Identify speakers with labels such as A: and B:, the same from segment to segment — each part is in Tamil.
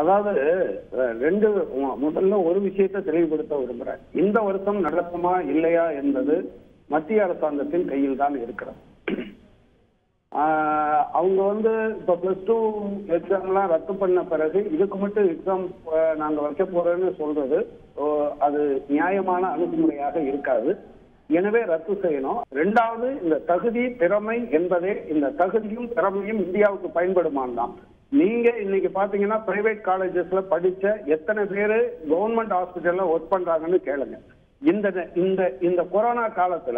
A: அதாவது அஹ், ரெண்டு மு- முதல்ல ஒரு விஷயத்தை தெளிவுபடுத்த விரும்புறேன் இந்த வருஷம் நடக்குமா இல்லையா என்பது மத்திய அரசாங்கத்தின் கையில் தான் இருக்கிறது ஆஹ், அவங்க வந்து இப்போ பிளஸ் டூ எக்ஸாம்லாம் ரத்து பண்ண பிறகு இதுக்கு மட்டும் எக்ஸாம் நாங்க வைக்க போறோம்னு சொல்றது ஓ, அது நியாயமான அணுகுமுறையாக இருக்காது எனவே ரத்து செய்யணும் ரெண்டாவது இந்த தகுதி திறமை என்பதே இந்த தகுதியும் திறமையும் இந்தியாவுக்கு பயன்படுமான் தான் நீங்க இன்னைக்கு பாத்தீங்கன்னா பிரைவேட் காலேஜஸ்ல படிச்ச எத்தனை பேரு கவர்மெண்ட் ஹாஸ்பிட்டல்ல ஒர்க் பண்றாங்கன்னு கேளுங்க இந்த இந்த இந்த கொரோனா காலத்துல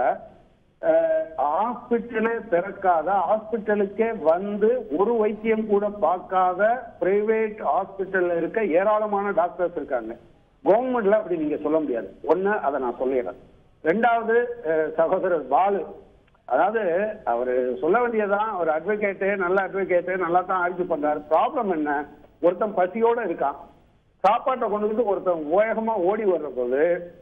A: ஹாஸ்பிட்டலே திறக்காத ஹாஸ்பிட்டலுக்கே வந்து ஒரு வைத்தியம் கூட பார்க்காத பிரைவேட் ஹாஸ்பிட்டல்ல இருக்க ஏராளமான டாக்டர்ஸ் இருக்காங்க கவர்மெண்ட்ல அப்படி நீங்க சொல்ல முடியாது ஒண்ணு அதை நான் சொல்லிடுறேன் ரெண்டாவது அஹ், சகோதரர் பாலு அதாவது அவர் சொல்ல வேண்டியதான் ஒரு அட்வொகேட்டு நல்ல அட்வொகேட்டு நல்லா தான் ஆட்சி பண்றாரு ப்ராப்ளம் என்ன ஒருத்தன் பசியோட இருக்கான் சாப்பாட்டை கொண்டு வந்து ஒருத்தன் வேகமா ஓடி வர்ற போது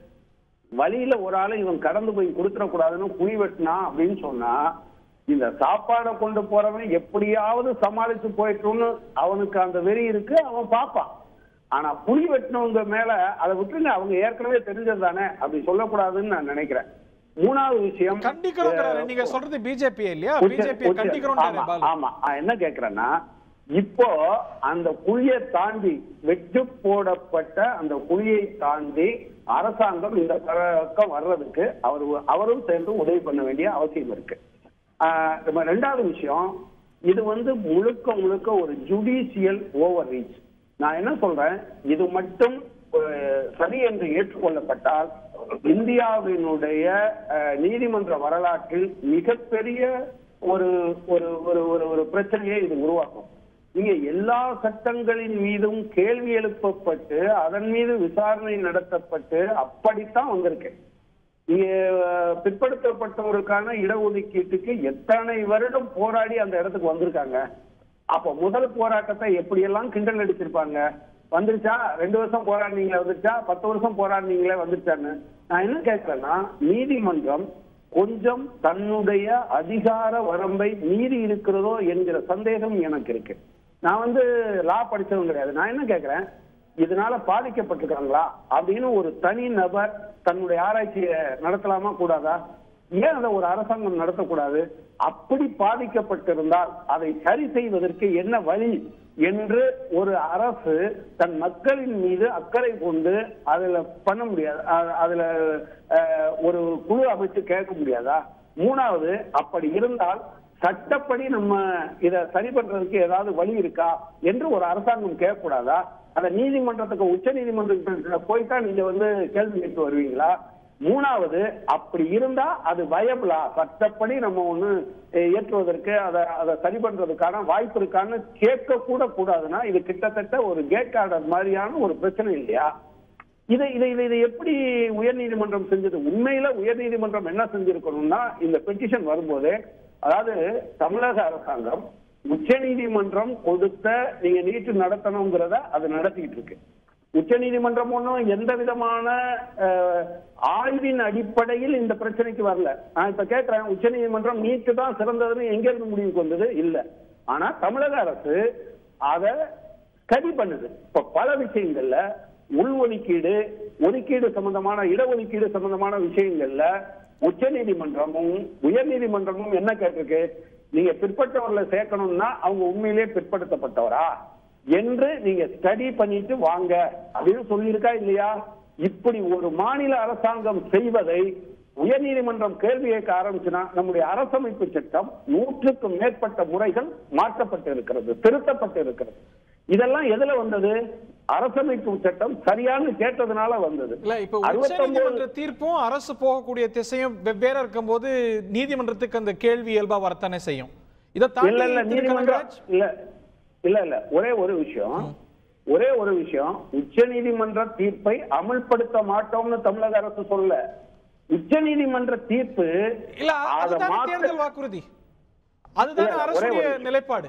A: வழியில ஒரு ஆளை இவன் கடந்து போய் கொடுத்துடக்கூடாதுன்னு குழி வெட்டினா அப்படின்னு சொன்னா இந்த சாப்பாடை கொண்டு போறவன் எப்படியாவது சமாளிச்சு போயிட்டோம்னு அவனுக்கு அந்த வெறி இருக்கு அவன் பார்ப்பான் ஆனா புலி வெட்டினவங்க மேல அதை விட்டுருங்க அவங்க ஏற்கனவே தெரிஞ்சது தானே அப்படி சொல்லக்கூடாதுன்னு நான் நினைக்கிறேன் மூணாவது விஷயம்
B: கண்டிக்கிறோங்கிறாரு நீங்க சொல்றது பிஜேபி இல்லையா
A: உச்ச-
B: பிஜேபி
A: உச்ச-
B: கண்டிக்கிறோம்ன்றாரு
A: ஆமா,
B: பாலு
A: ஆமா நான் என்ன கேக்குறேன்னா இப்போ அந்த குழியை தாண்டி வெட்டு போடப்பட்ட அந்த குழியை தாண்டி அரசாங்கம் இந்த பக்கம் வர்றதுக்கு அவர் அவரும் சேர்ந்து உதவி பண்ண வேண்டிய அவசியம் இருக்கு ஆஹ் நம்ம ரெண்டாவது விஷயம் இது வந்து முழுக்க முழுக்க ஒரு ஜுடிஷியல் ஓவர் ரீச் நான் என்ன சொல்றேன் இது மட்டும் அஹ், சரி என்று ஏற்றுக்கொள்ளப்பட்டால் இந்தியாவினுடைய அஹ், நீதிமன்ற வரலாற்றில் மிகப்பெரிய ஒரு ஒரு ஒரு ஒரு ஒரு பிரச்சனையை இது உருவாக்கும் இங்க எல்லா சட்டங்களின் மீதும் கேள்வி எழுப்பப்பட்டு அதன் மீது விசாரணை நடத்தப்பட்டு அப்படித்தான் வந்திருக்கு இங்க அஹ், பிற்படுத்தப்பட்டவருக்கான இடஒதுக்கீட்டுக்கு எத்தனை வருடம் போராடி அந்த இடத்துக்கு வந்திருக்காங்க அப்ப முதல் போராட்டத்தை எப்படியெல்லாம் கிண்டல் அடிச்சிருப்பாங்க வந்துருச்சா ரெண்டு வருஷம் போராடினீங்களே வந்துருச்சா பத்து வருஷம் போராடினீங்களே வந்துருச்சான்னு நான் என்ன கேட்கிறேன்னா நீதிமன்றம் கொஞ்சம் தன்னுடைய அதிகார வரம்பை மீறி இருக்கிறதோ என்கிற சந்தேகம் எனக்கு இருக்கு நான் வந்து லா படிச்சவன் கிடையாது நான் என்ன கேட்கிறேன் இதனால பாதிக்கப்பட்டிருக்காங்களா அப்படின்னு ஒரு தனி நபர் தன்னுடைய ஆராய்ச்சியை நடத்தலாமா கூடாதா ஏன் அதை ஒரு அரசாங்கம் நடத்தக்கூடாது அப்படி பாதிக்கப்பட்டிருந்தால் அதை சரி செய்வதற்கு என்ன வழி என்று ஒரு அரசு தன் மக்களின் மீது அக்கறை கொண்டு அதுல பண்ண முடியாது அ- அதுல அஹ், ஒரு குழு அமைச்சு கேட்க முடியாதா மூணாவது அப்படி இருந்தால் சட்டப்படி நம்ம இத சரி பண்றதுக்கு ஏதாவது வழி இருக்கா என்று ஒரு அரசாங்கம் கேட்கக்கூடாதா அந்த நீதிமன்றத்துக்கு உச்ச நீதிமன்றத்துக்கு போய்தான் நீங்க வந்து கேள்வி கேட்டு வருவீங்களா மூணாவது அப்படி இருந்தா அது வயபிளா சட்டப்படி நம்ம ஒண்ணு அஹ், ஏற்றுவதற்கு அதை அதை சரி பண்றதுக்கான வாய்ப்பு இருக்கான்னு கேட்க கூட கூடாதுன்னா இது கிட்டத்தட்ட ஒரு கேட் ஆர்டர் மாதிரியான ஒரு பிரச்சனை இல்லையா இதை இதை இதை இதை எப்படி உயர்நீதிமன்றம் செஞ்சது உண்மையில உயர்நீதிமன்றம் என்ன செஞ்சிருக்கணும்னா இந்த பெட்டிஷன் வரும்போதே அதாவது தமிழக அரசாங்கம் உச்சநீதிமன்றம் கொடுத்த நீங்க நீட்டு நடத்தணுங்கிறத அது நடத்திட்டு இருக்கு உச்சநீதிமன்றம் ஒன்றும் எந்த விதமான அஹ், ஆய்வின் அடிப்படையில் இந்த பிரச்சனைக்கு வரல நான் இப்ப கேட்கிறேன் உச்சநீதிமன்றம் நீட்டு தான் சிறந்ததுன்னு எங்க இருந்து முடிவுக்கு வந்தது இல்ல ஆனா தமிழக அரசு அதை ஸ்டடி பண்ணுது இப்ப பல விஷயங்கள்ல உள் ஒதுக்கீடு ஒதுக்கீடு சம்பந்தமான இடஒதுக்கீடு சம்பந்தமான விஷயங்கள்ல உச்ச நீதிமன்றமும் உயர் நீதிமன்றமும் என்ன கேட்டிருக்கு நீங்க பிற்பட்டவர்களை சேர்க்கணும்னா அவங்க உண்மையிலேயே பிற்படுத்தப்பட்டவரா என்று நீங்க ஸ்டடி பண்ணிட்டு வாங்க அப்படின்னு சொல்லியிருக்கா இல்லையா இப்படி ஒரு மாநில அரசாங்கம் செய்வதை உயர்நீதிமன்றம் கேள்வி கேட்க ஆரம்பிச்சுன்னா நம்முடைய அரசமைப்பு சட்டம் நூற்றுக்கும் மேற்பட்ட முறைகள் மாற்றப்பட்டு இருக்கிறது திருத்தப்பட்டு இருக்கிறது இதெல்லாம் எதுல வந்தது அரசமைப்பு சட்டம் சரியானு கேட்டதுனால வந்தது
B: இல்ல இப்ப
A: அறுபத்தொன்பது
B: உச்சநீதிமன்ற தீர்ப்பும் அரசு போகக்கூடிய திசையும் வெவ்வேறா இருக்கும்போது நீதிமன்றத்துக்கு அந்த கேள்வி இயல்பா வரத்தானே செய்யும் இதை
A: இல்ல இல்ல
B: தாண்டி திரு
A: நீதிமன்றம்
B: கனகராஜ்
A: இல்ல இல்ல இல்ல ஒரே ஒரு விஷயம் ஒரே ஒரு விஷயம் உச்ச நீதிமன்ற தீர்ப்பை அமல்படுத்த மாட்டோம்னு தமிழக அரசு சொல்ல உச்ச நீதிமன்ற தீர்ப்பு
B: இல்ல
A: அதை
B: அதுதான்
A: மாத்த
B: தேர்தல் வாக்குறுதி அதுதான்
A: இல்ல, ஒரே
B: அரசுடைய
A: ஒரு விஷயம்.
B: நிலைப்பாடு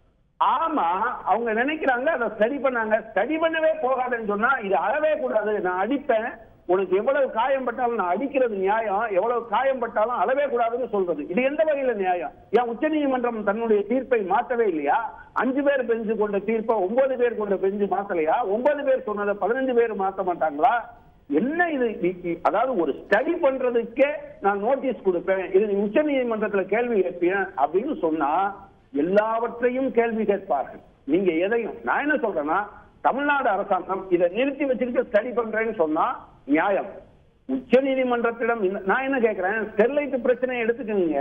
A: ஆமா அவங்க நினைக்கிறாங்க அதை சரி பண்ணாங்க சரி பண்ணவே போகாதுன்னு சொன்னா இது அறவே கூடாது நான் அடிப்பேன் உனக்கு எவ்வளவு காயம் பட்டாலும் நான் அடிக்கிறது நியாயம் எவ்வளவு காயம் பட்டாலும் அளவே கூடாதுன்னு சொல்றது இது எந்த வகையில நியாயம் ஏன் உச்சநீதிமன்றம் தன்னுடைய தீர்ப்பை மாற்றவே இல்லையா அஞ்சு பேர் பெஞ்சு கொண்ட தீர்ப்பை ஒன்பது பேர் கொண்ட பெஞ்சு மாத்தலையா ஒன்பது பேர் சொன்னதை பதினஞ்சு பேர் மாத்த மாட்டாங்களா என்ன இது இ- இ- அதாவது ஒரு ஸ்டடி பண்றதுக்கே நான் நோட்டீஸ் கொடுப்பேன் இது உச்ச நீதிமன்றத்துல கேள்வி கேட்பேன் அப்படின்னு சொன்னா எல்லாவற்றையும் கேள்வி கேட்பார்கள் நீங்க எதையும் நான் என்ன சொல்றேன்னா தமிழ்நாடு அரசாங்கம் இதை நிறுத்தி வச்சுக்கிட்டு ஸ்டடி பண்றேன்னு சொன்னா நியாயம் உச்ச நீதிமன்றத்திடம் இந்த- நான் என்ன கேட்கிறேன் ஸ்டெர்லைட் பிரச்சனையை எடுத்துக்கோங்க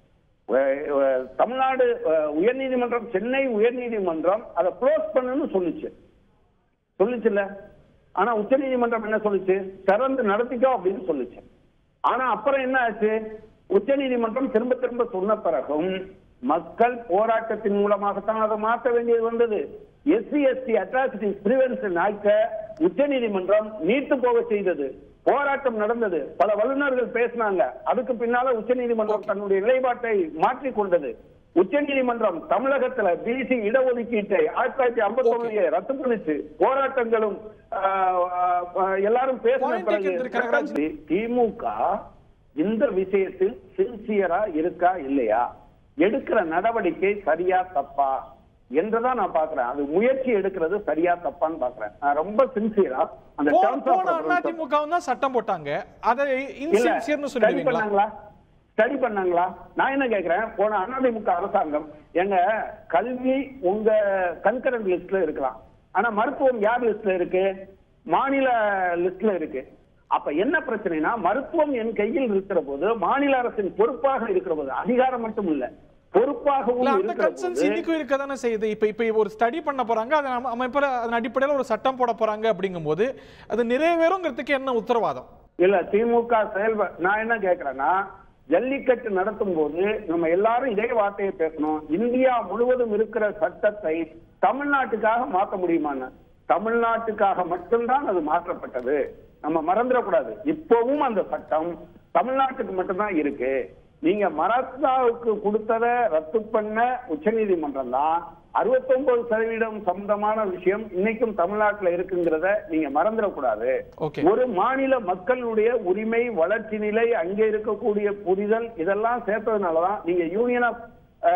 A: அஹ் அஹ் தமிழ்நாடு அஹ், உயர்நீதிமன்றம் சென்னை உயர்நீதிமன்றம் அதை க்ளோஸ் பண்ணுன்னு சொல்லுச்சு சொல்லுச்சுல்ல ஆனா உச்சநீதிமன்றம் என்ன சொல்லுச்சு திறந்து நடத்திக்கோ அப்படின்னு சொல்லுச்சு ஆனா அப்புறம் என்ன ஆச்சு உச்சநீதிமன்றம் திரும்ப திரும்ப சொன்ன பிறகும் மக்கள் போராட்டத்தின் மூலமாகத்தான் அதை மாற்ற வேண்டியது வந்தது SC ST atrocities prevention act உச்சநீதிமன்றம் நீட்டு போக செய்தது போராட்டம் நடந்தது பல வல்லுநர்கள் பேசினாங்க அதுக்கு பின்னால உச்சநீதிமன்றம் தன்னுடைய நிலைப்பாட்டை மாற்றிக் கொண்டது உச்சநீதிமன்றம் தமிழகத்துல பிசி இடஒதுக்கீட்டை ஆயிரத்தி தொள்ளாயிரத்தி ஐம்பத்தி ஒன்பது ரத்து பண்ணிச்சு போராட்டங்களும் ஆஹ், ஆஹ், எல்லாரும் பேசின
B: Point
A: பிறகு
B: taken, திரு கனகராஜ்.
A: திமுக இந்த விஷயத்தில் சின்சியரா இருக்கா இல்லையா எடுக்கிற நடவடிக்கை சரியா தப்பா என்றுதான் நான் பாக்குறேன் அது முயற்சி எடுக்கிறது சரியா தப்பான்னு பாக்குறேன் நான் ரொம்ப சின்சியரா அந்த
B: போ-
A: terms of
B: போன
A: reference-
B: அதிமுக தான் சட்டம் போட்டாங்க அதை
A: இல்ல
B: இன்சின்சியர்னு
A: ஸ்டடி
B: சொல்லுவீங்களா
A: பண்ணாங்களா ஸ்டடி பண்ணாங்களா நான் என்ன கேக்குறேன் போன அதிமுக அரசாங்கம் எங்க கல்வி உங்க கன்கரண்ட் லிஸ்ட்ல இருக்கலாம் ஆனா மருத்துவம் யார் லிஸ்ட்ல இருக்கு மாநில லிஸ்ட்ல இருக்கு அப்ப என்ன பிரச்சனைனா மருத்துவம் என் கையில் இருக்கிற போது மாநில அரசின் பொறுப்பாக இருக்கிற போது அதிகாரம் மட்டும் இல்ல பொறுப்பாகவும்
B: இல்ல அந்த
A: இருக்கிற
B: கன்சர்ன்ஸ்
A: போது
B: இன்னைக்கும் இருக்க தானே செய்யுது இப்ப இப்ப ஒரு ஸ்டடி பண்ண போறாங்க அதை நம்ம அமைப்புல அதன் அடிப்படையில் ஒரு சட்டம் போட போறாங்க அப்படிங்கும்போது அது நிறைவேறுங்கிறதுக்கு என்ன உத்தரவாதம்
A: இல்ல திமுக செயல்ப நான் என்ன கேக்குறேன்னா ஜல்லிக்கட்டு நடத்தும் போது நம்ம எல்லாரும் இதே வார்த்தையை பேசணும் இந்தியா முழுவதும் இருக்கிற சட்டத்தை தமிழ்நாட்டுக்காக மாற்ற முடியுமான்னு தமிழ்நாட்டுக்காக மட்டும்தான் அது மாற்றப்பட்டது நம்ம மறந்துடக்கூடாது இப்பவும் அந்த சட்டம் தமிழ்நாட்டுக்கு மட்டும்தான் இருக்கு நீங்க மராத்தாவுக்கு கொடுத்ததை ரத்து பண்ண உச்சநீதிமன்றம் தான் அறுபத்தொன்பது சதவீதம் சம்பந்தமான விஷயம் இன்னைக்கும் தமிழ்நாட்டுல இருக்குங்கிறத நீங்க மறந்துடக்கூடாது
B: ஓகே
A: ஒரு மாநில மக்களுடைய உரிமை வளர்ச்சி நிலை அங்கே இருக்கக்கூடிய புரிதல் இதெல்லாம் சேர்த்ததுனாலதான் நீங்க யூனியன் ஆஃப்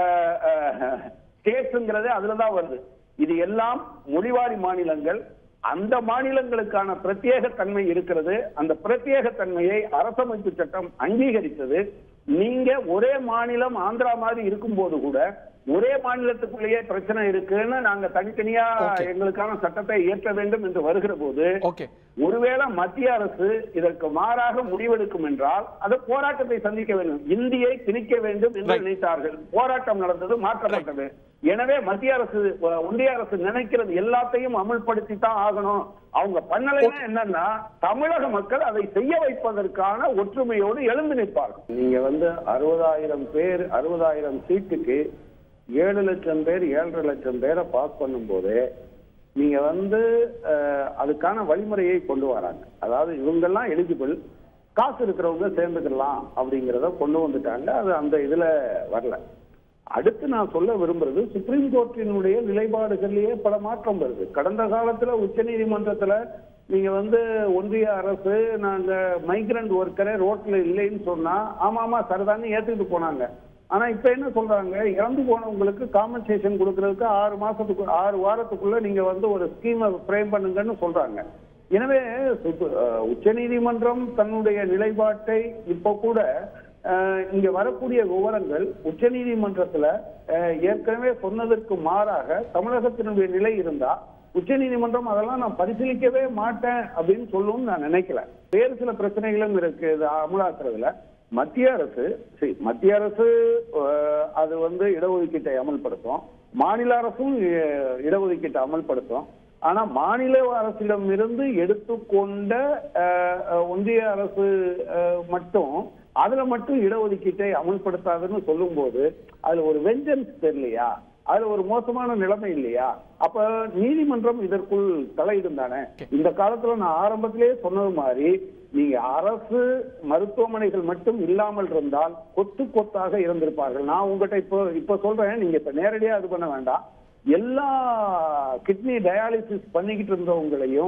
A: ஸ்டேட்ஸ்ங்கிறதே அதுலதான் வருது இது எல்லாம் மொழிவாரி மாநிலங்கள் அந்த மாநிலங்களுக்கான பிரத்யேக தன்மை இருக்கிறது அந்த பிரத்யேக தன்மையை அரசமைப்பு சட்டம் அங்கீகரித்தது நீங்க ஒரே மாநிலம் ஆந்திரா மாதிரி இருக்கும்போது கூட ஒரே மாநிலத்துக்குள்ளேயே பிரச்சனை இருக்குன்னு நாங்க தனித்தனியா
B: Okay.
A: எங்களுக்கான சட்டத்தை இயற்ற வேண்டும் என்று வருகிற போது
B: ஓகே
A: ஒருவேளை மத்திய அரசு இதற்கு மாறாக முடிவெடுக்கும் என்றால் அது போராட்டத்தை சந்திக்க வேண்டும் இந்தியை திணிக்க வேண்டும் என்று
B: Right.
A: நினைத்தார்கள் போராட்டம் நடந்தது மாற்றப்பட்டது எனவே மத்திய அரசு அஹ், ஒன்றிய அரசு நினைக்கிறது எல்லாத்தையும் அமல்படுத்தி தான் ஆகணும் அவங்க பண்ணலைன்னா என்னன்னா தமிழக மக்கள் அதை செய்ய வைப்பதற்கான ஒற்றுமையோடு எழுந்து நிற்பார்கள் நீங்க வந்து அறுபதாயிரம் பேர் அறுபதாயிரம் சீட்டுக்கு ஏழு லட்சம் பேர் ஏழரை லட்சம் பேரை பாஸ் பண்ணும்போது நீங்க வந்து அஹ், அதுக்கான வழிமுறையை கொண்டு வராங்க அதாவது இவங்கெல்லாம் எலிஜிபிள் காசு இருக்கிறவங்க சேர்ந்துக்கலாம் அப்படிங்கிறத கொண்டு வந்துட்டாங்க அது அந்த இதுல வரல அடுத்து நான் சொல்ல விரும்புறது சுப்ரீம் கோர்ட்டினுடைய நிலைப்பாடுகள்லயே பல மாற்றம் வருது கடந்த காலத்துல உச்சநீதிமன்றத்துல நீங்க வந்து ஒன்றிய அரசு நாங்க மைக்ரண்ட் ஒர்க்கரே ரோட்ல இல்லைன்னு சொன்னா ஆமா ஆமா சரிதான்னு ஏத்துக்கிட்டு போனாங்க ஆனா இப்ப என்ன சொல்றாங்க இறந்து போனவங்களுக்கு காம்பன்சேஷன் கொடுக்கறதுக்கு ஆறு மாசத்துக்கு ஆறு வாரத்துக்குள்ள நீங்க வந்து ஒரு ஸ்கீமை ஃப்ரேம் பண்ணுங்கன்னு சொல்றாங்க எனவே சுப்பு- அஹ், உச்சநீதிமன்றம் தன்னுடைய நிலைப்பாட்டை இப்ப கூட அஹ், இங்க வரக்கூடிய விவரங்கள் உச்சநீதிமன்றத்துல அஹ், ஏற்கனவே சொன்னதற்கு மாறாக தமிழகத்தினுடைய நிலை இருந்தா உச்சநீதிமன்றம் அதெல்லாம் நான் பரிசீலிக்கவே மாட்டேன் அப்படின்னு சொல்லும்னு நான் நினைக்கல வேறு சில பிரச்சனைகளும் இருக்கு இது அமலாக்குறதுல மத்திய அரசு சரி மத்திய அரசு அஹ், அது வந்து இடஒதுக்கீட்டை அமல்படுத்தும் மாநில அரசும் அஹ், இடஒதுக்கீட்டை அமல்படுத்தும் ஆனா மாநில அரசிடம் இருந்து எடுத்துக்கொண்ட அஹ், அஹ், ஒன்றிய அரசு அஹ், மட்டும் அதுல மட்டும் இடஒதுக்கீட்டை அமல்படுத்தாதுன்னு சொல்லும்போது அதுல ஒரு வெஞ்சன்ஸ் தெரியலையா அதுல ஒரு மோசமான நிலைமை இல்லையா அப்ப நீதிமன்றம் இதற்குள் தலையிடும் தானே இந்த காலத்துல நான் ஆரம்பத்திலேயே சொன்னது மாதிரி நீங்க அரசு மருத்துவமனைகள் மட்டும் இல்லாமல் இருந்தால் கொத்து கொத்தாக இருந்திருப்பார்கள் நான் உங்ககிட்ட இப்போ இப்ப சொல்றேன் நீங்க இப்ப நேரடியா இது பண்ண வேண்டாம் எல்லா கிட்னி டயாலிசிஸ் பண்ணிக்கிட்டு இருந்தவங்களையும்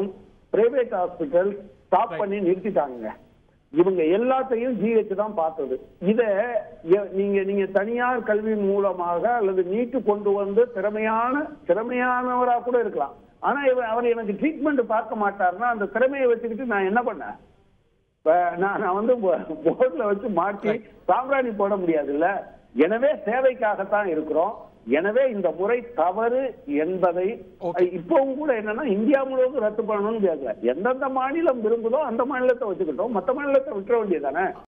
A: பிரைவேட் ஹாஸ்பிட்டல் ஸ்டாப் பண்ணி நிறுத்திட்டாங்க இவங்க எல்லாத்தையும் ஜிஹெச் தான் பார்த்தது இத எ- நீங்க நீங்க தனியார் கல்வி மூலமாக அல்லது நீட்டு கொண்டு வந்து திறமையான திறமையானவரா கூட இருக்கலாம் ஆனா இவ- அவர் எனக்கு ட்ரீட்மெண்ட் பார்க்க மாட்டாருன்னா அந்த திறமையை வச்சுக்கிட்டு நான் என்ன பண்ணேன் இப்ப நான் நான் வந்து போர்ட்ல வச்சு மாட்டி சாம்பிராணி போட முடியாதுல்ல எனவே சேவைக்காகத்தான் இருக்கிறோம் எனவே இந்த முறை தவறு என்பதை
B: Okay.
A: இப்பவும் கூட என்னன்னா இந்தியா முழுவதும் ரத்து பண்ணணும்னு கேட்கல எந்தெந்த மாநிலம் விரும்புதோ அந்த மாநிலத்தை வச்சுக்கிட்டோம் மத்த மாநிலத்தை விட்டுற வேண்டியதானே